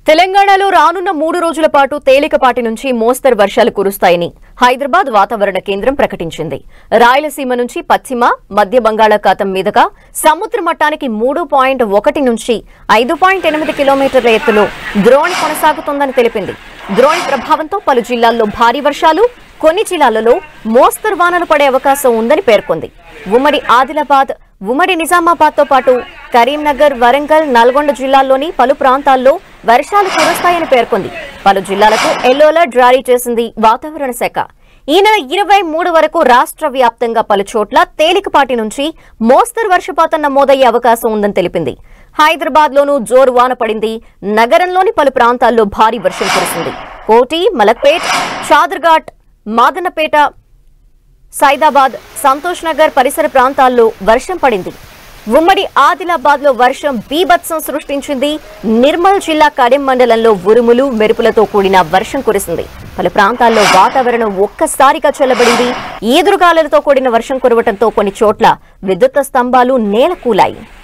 తెలంగాణలో రానున్న మూడు రోజుల పాటు తేలికపాటి నుంచి మోస్తరు వర్షాలు కురుస్తాయని హైదరాబాద్ వాతావరణ కేంద్రం ప్రకటించింది రాయలసీమ నుంచి పశ్చిమ మధ్య బంగాళాఖాతం మీదుగా సముద్ర మట్టానికి మూడు పాయింట్ ఒకటి నుంచి ఐదు పాయింట్ ఎనిమిది కిలోమీటర్ల ఎత్తులో ద్రోణి కొనసాగుతోందని తెలిపింది ద్రోణి ప్రభావంతో పలు జిల్లాల్లో భారీ వర్షాలు కొన్ని జిల్లాలలో మోస్తరు వానలు పడే అవకాశం ఉందని పేర్కొంది ఉమ్మడి ఆదిలాబాద్ ఉమ్మడి నిజామాబాద్ తో పాటు కరీంనగర్ వరంగల్ నల్గొండ జిల్లాల్లోని పలు ప్రాంతాల్లో వర్షాలు కురుస్తాయని పేర్కొంది పలు జిల్లాలకు ఎల్లో అలర్ట్ జారీ చేసింది వాతావరణ శాఖ ఈ నెల ఇరవై మూడు వరకు రాష్ట్ర వ్యాప్తంగా పలు చోట్ల తేలికపాటి నుంచి మోస్తరు వర్షపాతం నమోదయ్యే అవకాశం ఉందని తెలిపింది హైదరాబాద్ లోనూ జోరు వాన పడింది నగరంలోని పలు ప్రాంతాల్లో భారీ వర్షం కురిసింది కోటి మలక్పేట్ చాదర్ఘాట్ మాదన్నపేట సైదాబాద్ సంతోష్ నగర్ పరిసర ప్రాంతాల్లో వర్షం పడింది ఉమ్మడి ఆదిలాబాద్ లో వర్షం బీభత్సం సృష్టించింది నిర్మల్ జిల్లా కడెం మండలంలో ఉరుములు మెరుపులతో కూడిన వర్షం కురిసింది పలు ప్రాంతాల్లో వాతావరణం ఒక్కసారిగా చల్లబడింది ఈదురుగాలులతో కూడిన వర్షం కురవటంతో కొన్ని చోట్ల విద్యుత్ స్తంభాలు నేలకూలాయి